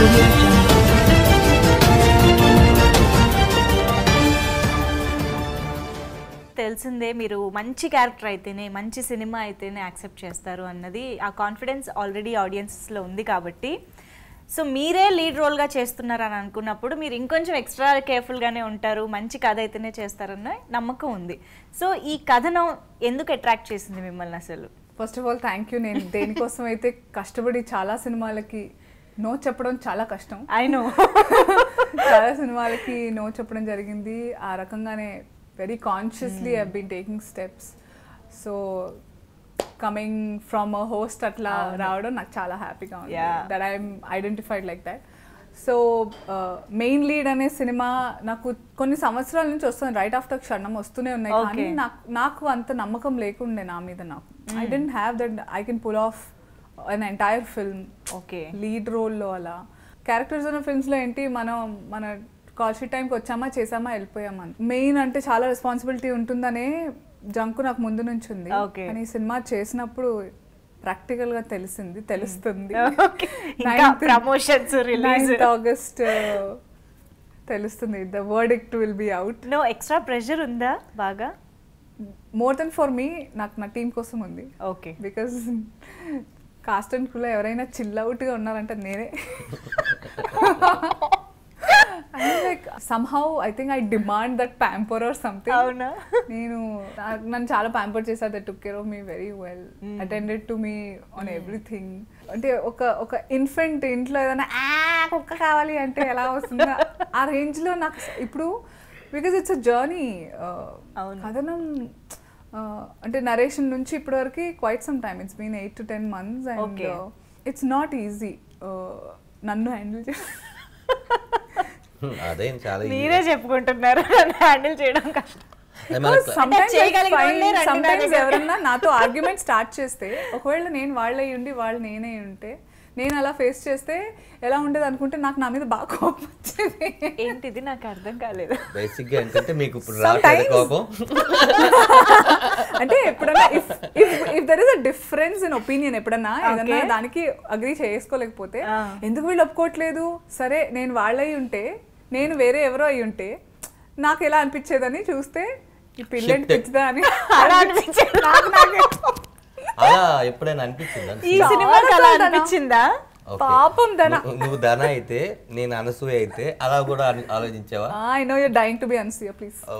audio jungle. తెలిసిందే మీరు మంచి క్యారెక్టర్ అయితేనే మంచి సినిమా అయితేనే యాక్సెప్ట్ చేస్తారు అన్నది ఆ కాన్ఫిడెన్స్ ఆల్రెడీ ఆడియన్స్లో ఉంది కాబట్టి సో మీరే లీడ్ రోల్గా చేస్తున్నారని అనుకున్నప్పుడు మీరు ఇంకొంచెం ఎక్స్ట్రా కేర్ఫుల్గానే ఉంటారు మంచి కథ అయితేనే చేస్తారన్న నమ్మకం ఉంది సో ఈ కథను ఎందుకు అట్రాక్ట్ చేసింది మిమ్మల్ని అసలు first of all thank you నేను దేనికోసం అయితే కష్టపడి చాలా సినిమాలకి నో చెప్పడం చాలా కష్టం ఐ నో చాలా సినిమాలకి నో చెప్పడం జరిగింది ఆ రకంగానే very consciously I been taking steps so coming from a host అట్లా రావడం నాకు చాలా హ్యాపీగా ఉంది Yeah. That I'm identified like that so main lead అనే సినిమా నాకు కొన్ని సంవత్సరాల నుంచి వస్తుంది రైట్ ఆఫ్టర్ క్షణం వస్తూనే ఉన్నాయి కానీ Okay. నాకు నాకు అంత నమ్మకం లేకుండే నా మీద నాకు I didn't have that I can pull off an entire film okay lead రోల్లో అలా క్యారెక్టర్స్ ఉన్న ఫిల్మ్స్లో ఏంటి మనం మన కాల్ షీట్ టైంకి వచ్చామా చేసామా వెళ్ళిపోయామా మెయిన్ అంటే చాలా రెస్పాన్సిబిలిటీ ఉంటుందనే జంకు నాకు ముందు నుంచి ఉంది Okay. కానీ ఈ సినిమా చేసినప్పుడు ప్రాక్టికల్ గా తెలిసింది తెలుస్తుంది Okay. ఇంకా promotions, release. ఆగస్ట్ తెలుస్తుంది the verdict will be out no extra pressure ఉందా బాగా మోర్ దెన్ ఫర్ మీ నాకు నా టీం కోసం ఉంది ఓకే బికాస్ కాస్ట్ అండ్ క్రూలో ఎవరైనా చిల్ అవుట్గా ఉన్నారంటే నేనే like somehow I think I demand that pamper or something అవునా నేను నా- నన్ను చాలా ప్యాంపర్ చేశారు that took care of me very well attended to me on everything అంటే ఒక ఒక ఇన్ఫెంట్ ఇంట్లో ఏదైనా "ఆ, కుక్క కావాలి అంటే ఎలా వస్తుందో ఆ రేంజ్లో నాకు స- ఇప్పుడు బికాజ్ ఇట్స్ అ జర్నీ అవును. కథనం ఆ, అంటే నరేషన్ నుంచి ఇప్పటివరకు quite some time it's been eight to ten months and Okay. It's not easy నన్ను హ్యాండిల్ చే అదేం చాలా easy. మీరే చెప్పుకుంటున్నారు హ్యాండిల్ చేయడం కష్టం అది మనకు sometimes I చేయగలిగిన find వాళ్ళే రండి నా sometimes దగ్గరికి. ఎవరన్నా నాతో ఆర్గ్యుమెంట్ స్టార్ట్ చేస్తే ఒకవేళ నేను వాళ్ళే ఉండి వాళ్ళు నేనే ఉంటే నేను అలా ఫేస్ చేస్తే ఎలా ఉండేది అనుకుంటే నాకు నా మీద బాగా కోపం వచ్చేది ఏంటిది నాకు అర్థం కాలేదు బేసిక్ గా ఏంటంటే మీకు ఇప్పుడు రావట్లేదు Sometimes- కోపం అంటే ఎప్పుడన్నా if if there is a difference in opinion ఎప్పుడన్నా ఏదన్నా Okay. దానికి అగ్రి చేసుకోలేకపోతే ఆ. ఎందుకు వీళ్ళు ఒప్పుకోవట్లేదు సరే నేను వాళ్ళై ఉంటే నేను వేరే ఎవరో అయి ఉంటే నాకు ఎలా అనిపించేదని చూస్తే ఈ పిల్ల Shift. అనిపించదా అని అలా అనిపించేది. నాకు నాకే అలా ఎప్పుడైనా అనిపించిందా ఈ చాలా సినిమాకి అలా సార్లు అనిపించిందా Okay. పాపం ధన నువ్వు- నువ్వు ధన అయితే నేను అనసూయ అయితే అలా కూడా ఆలో- ఆలోచించావా I know you're dying to be unsure please ఓ.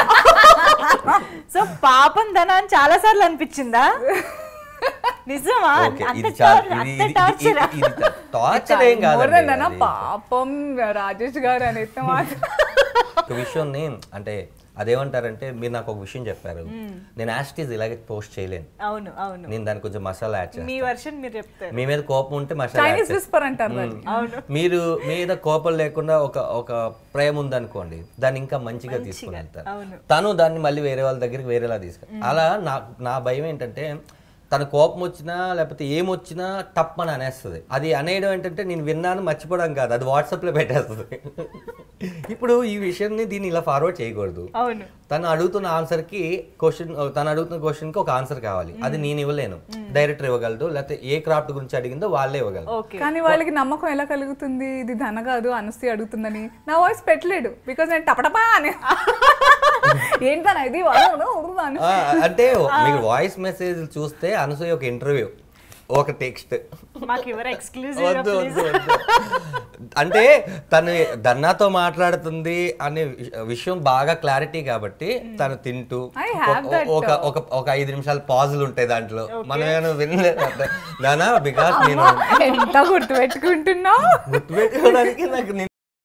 సో పాపం ధన అని చాలా సార్లు అనిపించిందా నిజమా ఓకే అంత ఇది చాలా tor- ఇది అంత ఇది టార్చరా టార్చర్ ఏం కాదు పాపం రాజేష్ గారు అనేది మాత్రం ఒక విషయం అంటే అదేమంటారంటే మీరు నాకు ఒక విషయం చెప్పారు నేను యాస్టీస్ ఇలాగే పోస్ట్ చేయలేను అవును అవును నేను దానికి కొంచెం మసాలా యాడ్ మీ చేస్తాను వర్షన్ మీరు చెప్తారు మీ మీద కోపం ఉంటే మసాలా యాడ్ చైనీస్ చేస్తాను. విస్పర్ అంటారు దాన్ని అవును మీరు మీద కోపం లేకుండా ఒక ఒక ప్రేమ ఉందనుకోండి దాన్ని ఇంకా మంచిగా తీసుకుని వెళ్తారు అవును. తను దాన్ని మళ్ళీ వేరే వాళ్ళ దగ్గరికి వేరేలా తీసుకు అలా నా నా భయం ఏంటంటే తన కోపం వచ్చినా లేకపోతే ఏమొచ్చినా టప్పని అనేస్తుంది అది అనేయడం ఏంటంటే నేను విన్నాను మర్చిపోవడం కాదు అది వాట్సాప్లో పెట్టేస్తుంది ఇప్పుడు ఈ విషయాన్ని దీన్ని ఇలా ఫార్వర్డ్ చేయకూడదు అవును తను అడుగుతున్న ఆన్సర్ కి క్వశ్చన్ తను అడుగుతున్న క్వశ్చన్ కి ఒక ఆన్సర్ కావాలి అది నేను ఇవ్వలేను డైరెక్టర్ ఇవ్వగలదు లేకపోతే ఏ క్రాఫ్ట్ గురించి అడిగిందో వాళ్ళే ఇవ్వగలరు ఓకే కానీ వాళ్ళకి నమ్మకం ఎలా కలుగుతుంది ఇది ధన కాదు అనస్తి అడుగుతుందని నా వాయిస్ పెట్టలేడు బికాజ్ నేను టపటపా అని ఏంటన్నా ఇది వాడు ఉడుకుతా అని ఆ, అంటే మీకు వాయిస్ మెసేజ్ చూస్తే అనసూయ ఒక ఇంటర్వ్యూ ఒక టెక్స్ట్ మాకు ఎవరు ఎక్స్క్లూజివ్ వద్దు వద్దు వద్దు అంటే తను దన్నాతో మాట్లాడుతుంది అనే విష- విషయం బాగా క్లారిటీ కాబట్టి తను తింటూ I have ఒక- that, ఒక ఒక ఒక ఐదు నిమిషాలు పాజులు ఉంటాయి దాంట్లో మనం ఏమైనా వినలేదు దానా బికాస్ నేను ఎంత గుర్తు పెట్టుకుంటున్నావు గుర్తుపెట్టుకోవడానికి నాకు